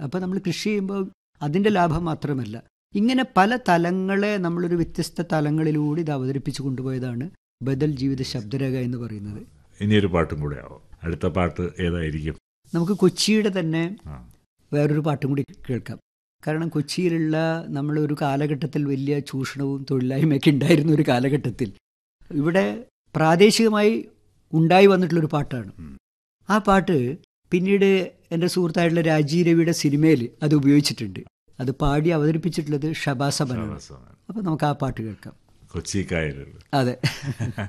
അപ്പോൾ നമ്മൾ കൃഷി ചെയ്യുമ്പോൾ അതിൻ്റെ ലാഭം മാത്രമല്ല ഇങ്ങനെ പല തലങ്ങളെ നമ്മളൊരു വ്യത്യസ്ത തലങ്ങളിലൂടെ ഇത് അവതരിപ്പിച്ചു കൊണ്ടുപോയതാണ് ബദൽ ജീവിത ശബ്ദരേഖ എന്ന് പറയുന്നത് ഇനിയൊരു പാട്ടും കൂടെ ആവും അടുത്ത പാട്ട് ഏതായിരിക്കും നമുക്ക് കൊച്ചിയുടെ തന്നെ ആ. വേറൊരു പാട്ടും കൂടി കേൾക്കാം കാരണം കൊച്ചിയിലുള്ള നമ്മൾ ഒരു കാലഘട്ടത്തിൽ വലിയ ചൂഷണവും തൊഴിലായ്മയൊക്കെ ഉണ്ടായിരുന്ന ഒരു കാലഘട്ടത്തിൽ ഇവിടെ പ്രാദേശികമായി ഉണ്ടായി വന്നിട്ടുള്ളൊരു പാട്ടാണ് ഉം. ആ പാട്ട് പിന്നീട് എൻ്റെ സുഹൃത്തായിട്ടുള്ള രാജീവ് രവിയുടെ സിനിമയിൽ അത് ഉപയോഗിച്ചിട്ടുണ്ട് അത് പാടി അവതരിപ്പിച്ചിട്ടുള്ളത് ഷബാസബനാണ് ശാബാസ്. അപ്പോൾ നമുക്ക് ആ പാട്ട് കേൾക്കാം കൊച്ചി കായലുകൾ അതെ